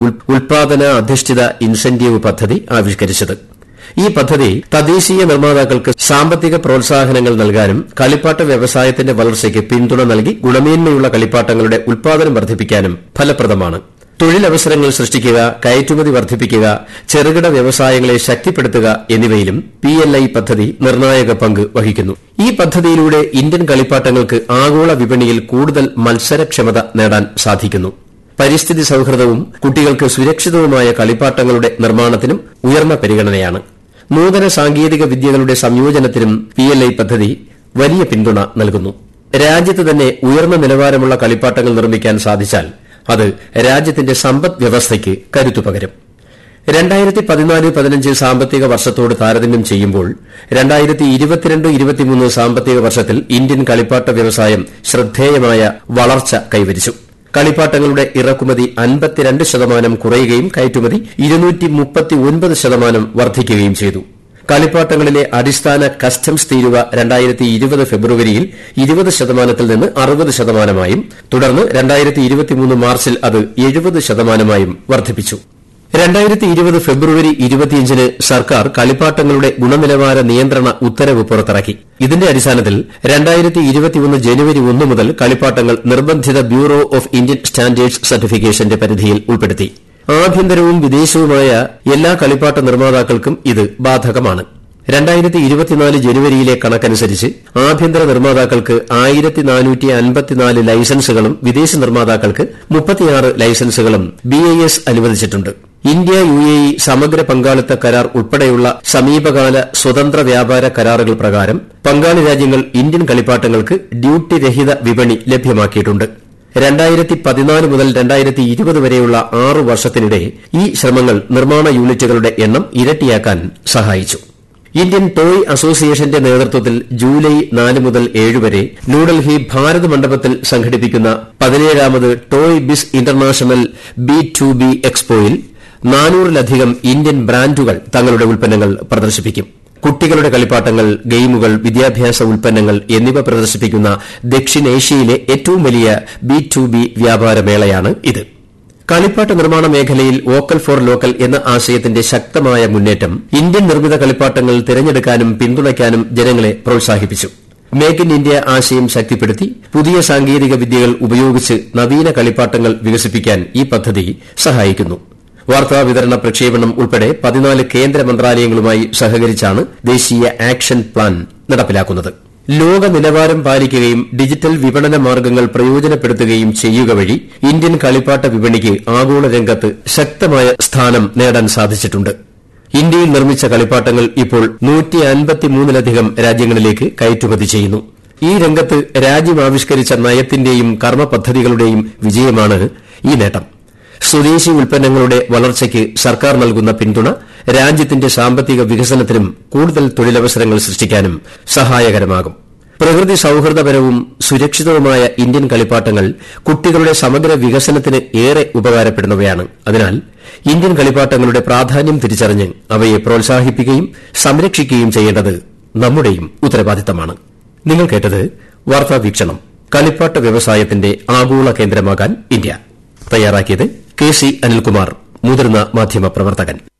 ഉൽപാദന അധിഷ്ഠിത ഇൻസെന്റീവ് പദ്ധതി ആവിഷ്കരിച്ചത് ഈ പദ്ധതി തദ്ദേശീയ നിർമ്മാതാക്കൾക്ക് സാമ്പത്തിക പ്രോത്സാഹനങ്ങൾ നൽകാനും കളിപ്പാട്ട വ്യവസായത്തിന്റെ വളർച്ചയ്ക്ക് പിന്തുണ നൽകി ഗുണമേന്മയുള്ള കളിപ്പാട്ടങ്ങളുടെ ഉൽപാദനം വർദ്ധിപ്പിക്കാനും ഫലപ്രദമാണ് തൊഴിലവസരങ്ങൾ സൃഷ്ടിക്കുക കയറ്റുമതി വർദ്ധിപ്പിക്കുക ചെറുകിട വ്യവസായങ്ങളെ ശക്തിപ്പെടുത്തുക എന്നിവയിലും പി എൽ ഐ പദ്ധതി നിർണായക പങ്ക് വഹിക്കുന്നു ഈ പദ്ധതിയിലൂടെ ഇന്ത്യൻ കളിപ്പാട്ടങ്ങൾക്ക് ആഗോള വിപണിയിൽ കൂടുതൽ മത്സരക്ഷമത നേടാൻ സാധിക്കുന്നു പരിസ്ഥിതി സൌഹൃദവും കുട്ടികൾക്ക് സുരക്ഷിതവുമായ കളിപ്പാട്ടങ്ങളുടെ നിർമ്മാണത്തിനും ഉയർന്ന പരിഗണനയാണ് നൂതന സാങ്കേതിക വിദ്യകളുടെ സംയോജനത്തിനും പി എൽ ഐ പദ്ധതി വലിയ പിന്തുണ നൽകുന്നു രാജ്യത്ത് തന്നെ ഉയർന്ന നിലവാരമുള്ള കളിപ്പാട്ടങ്ങൾ നിർമ്മിക്കാൻ സാധിച്ചാൽ അത് രാജ്യത്തിന്റെ സമ്പദ് വ്യവസ്ഥയ്ക്ക് കരുത്തു പകരും രണ്ടായിരത്തി പതിനാല് പതിനഞ്ച് സാമ്പത്തിക വർഷത്തോട് താരതമ്യം ചെയ്യുമ്പോൾ രണ്ടായിരത്തി ഇരുപത്തിരണ്ട് ഇരുപത്തിമൂന്ന് സാമ്പത്തിക വർഷത്തിൽ ഇന്ത്യൻ കളിപ്പാട്ട വ്യവസായം ശ്രദ്ധേയമായ വളർച്ച കൈവരിച്ചു കളിപ്പാട്ടങ്ങളുടെ ഇറക്കുമതി അൻപത്തിരണ്ട് ശതമാനം കുറയുകയും കയറ്റുമതി ഇരുന്നൂറ്റി മുപ്പത്തിയൊൻപത് ശതമാനം വർദ്ധിക്കുകയും ചെയ്തു കളിപ്പാട്ടങ്ങളിലെ അടിസ്ഥാന കസ്റ്റംസ് തീരുവ രണ്ടായിരത്തി ഇരുപത് ഫെബ്രുവരിയിൽ ഇരുപത് ശതമാനത്തിൽ നിന്ന് അറുപത് ശതമാനമായും തുടർന്ന് രണ്ടായിരത്തി ഇരുപത്തിമൂന്ന് മാർച്ചിൽ അത് എഴുപത് ശതമാനമായും വർദ്ധിപ്പിച്ചു രണ്ടായിരത്തി ഇരുപത് ഫെബ്രുവരി ഇരുപത്തിയഞ്ചിന് സർക്കാർ കളിപ്പാട്ടങ്ങളുടെ ഗുണനിലവാര നിയന്ത്രണ ഉത്തരവ് പുറത്തിറക്കി ഇതിന്റെ അടിസ്ഥാനത്തിൽ രണ്ടായിരത്തി ഇരുപത്തിയൊന്ന് ജനുവരി ഒന്ന് മുതൽ കളിപ്പാട്ടങ്ങൾ നിർബന്ധിത ബ്യൂറോ ഓഫ് ഇന്ത്യൻ സ്റ്റാൻഡേർഡ്സ് സർട്ടിഫിക്കേഷന്റെ പരിധിയിൽ ഉൾപ്പെടുത്തി ആഭ്യന്തരവും വിദേശവുമായ എല്ലാ കളിപ്പാട്ട നിർമ്മാതാക്കൾക്കും ഇത് ബാധകമാണ് രണ്ടായിരത്തി ഇരുപത്തിനാല് ജനുവരിയിലെ കണക്കനുസരിച്ച് ആഭ്യന്തര നിർമ്മാതാക്കൾക്ക് ആയിരത്തി നാനൂറ്റി അൻപത്തിനാല് ലൈസൻസുകളും വിദേശ നിർമ്മാതാക്കൾക്ക് മുപ്പത്തിയാറ് ലൈസൻസുകളും ബി ഐ എസ് അനുവദിച്ചിട്ടുണ്ട് ഇന്ത്യ യു എ ഇ സമഗ്ര പങ്കാളിത്ത കരാർ ഉൾപ്പെടെയുള്ള സമീപകാല സ്വതന്ത്ര വ്യാപാര കരാറുകൾ പ്രകാരം പങ്കാളി രാജ്യങ്ങൾ ഇന്ത്യൻ കളിപ്പാട്ടങ്ങൾക്ക് ഡ്യൂട്ടി രഹിത വിപണി ലഭ്യമാക്കിയിട്ടുണ്ട് രണ്ടായിരത്തി പതിനാല് മുതൽ രണ്ടായിരത്തി ഇരുപത് വരെയുള്ള ആറ് വർഷത്തിനിടെ ഈ ശ്രമങ്ങൾ നിർമ്മാണ യൂണിറ്റുകളുടെ എണ്ണം ഇരട്ടിയാക്കാൻ സഹായിച്ചു ഇന്ത്യൻ ടോയ് അസോസിയേഷന്റെ നേതൃത്വത്തിൽ ജൂലൈ നാല് മുതൽ ഏഴ് വരെ ന്യൂഡൽഹി ഭാരത് മണ്ഡപത്തിൽ സംഘടിപ്പിക്കുന്ന പതിനേഴാമത് toy biz international B to B എക്സ്പോയിൽ നാനൂറിലധികം ഇന്ത്യൻ ബ്രാൻഡുകൾ തങ്ങളുടെ ഉൽപ്പന്നങ്ങൾ പ്രദർശിപ്പിക്കും കുട്ടികളുടെ കളിപ്പാട്ടങ്ങൾ ഗെയിമുകൾ വിദ്യാഭ്യാസ ഉൽപ്പന്നങ്ങൾ എന്നിവ പ്രദർശിപ്പിക്കുന്ന ദക്ഷിണേഷ്യയിലെ ഏറ്റവും വലിയ ബി ടു ബി വ്യാപാരമേളയാണ് ഇത് കളിപ്പാട്ട നിർമ്മാണ മേഖലയിൽ വോക്കൽ ഫോർ ലോക്കൽ എന്ന ആശയത്തിന്റെ ശക്തമായ മുന്നേറ്റം ഇന്ത്യൻ നിർമ്മിത കളിപ്പാട്ടങ്ങൾ തിരഞ്ഞെടുക്കാനും പിന്തുണയ്ക്കാനും ജനങ്ങളെ പ്രോത്സാഹിപ്പിച്ചു മേക്ക് ഇൻ ഇന്ത്യ ആശയം ശക്തിപ്പെടുത്തി പുതിയ സാങ്കേതിക വിദ്യകൾ ഉപയോഗിച്ച് നവീന കളിപ്പാട്ടങ്ങൾ വികസിപ്പിക്കാൻ ഈ പദ്ധതി സഹായിക്കുന്നു വാർത്താ വിതരണ പ്രക്ഷേപണം ഉൾപ്പെടെ പതിനാല് കേന്ദ്ര മന്ത്രാലയങ്ങളുമായി സഹകരിച്ചാണ് ദേശീയ ആക്ഷൻ പ്ലാൻ നടപ്പിലാക്കുന്നത് ലോക നിലവാരം പാലിക്കുകയും ഡിജിറ്റൽ വിപണന മാർഗ്ഗങ്ങൾ പ്രയോജനപ്പെടുത്തുകയും ചെയ്യുക വഴി ഇന്ത്യൻ കളിപ്പാട്ട വിപണിക്ക് ആഗോള രംഗത്ത് ശക്തമായ സ്ഥാനം നേടാൻ സാധിച്ചിട്ടുണ്ട് ഇന്ത്യയിൽ നിർമ്മിച്ച കളിപ്പാട്ടങ്ങൾ ഇപ്പോൾ നൂറ്റി അൻപത്തിമൂന്നിലധികം രാജ്യങ്ങളിലേക്ക് കയറ്റുമതി ചെയ്യുന്നു ഈ രംഗത്ത് രാജ്യം ആവിഷ്കരിച്ച നയത്തിന്റെയും കർമ്മ പദ്ധതികളുടെയും വിജയമാണ് ഈ നേട്ടം സ്വദേശി ഉൽപ്പന്നങ്ങളുടെ വളർച്ചയ്ക്ക് സർക്കാർ നൽകുന്ന പിന്തുണ രാജ്യത്തിന്റെ സാമ്പത്തിക വികസനത്തിനും കൂടുതൽ തൊഴിലവസരങ്ങൾ സൃഷ്ടിക്കാനും സഹായകരമാകും പ്രകൃതി സൌഹൃദപരവും സുരക്ഷിതവുമായ ഇന്ത്യൻ കളിപ്പാട്ടങ്ങൾ കുട്ടികളുടെ സമഗ്ര വികസനത്തിന് ഏറെ ഉപകാരപ്പെടുന്നവയാണ് അതിനാൽ ഇന്ത്യൻ കളിപ്പാട്ടങ്ങളുടെ പ്രാധാന്യം തിരിച്ചറിഞ്ഞ് അവയെ പ്രോത്സാഹിപ്പിക്കുകയും സംരക്ഷിക്കുകയും ചെയ്യേണ്ടത് നമ്മുടെയും ഉത്തരവാദിത്തമാണ് നിങ്ങൾ കേട്ടത് വാർത്താ വീക്ഷണം കളിപ്പാട്ട വ്യവസായത്തിന്റെ ആഗോള കേന്ദ്രമാകാൻ ഇന്ത്യ തയ്യാറാക്കിയത് കെ സി അനിൽകുമാർ മുതിർന്ന മാധ്യമപ്രവർത്തകൻ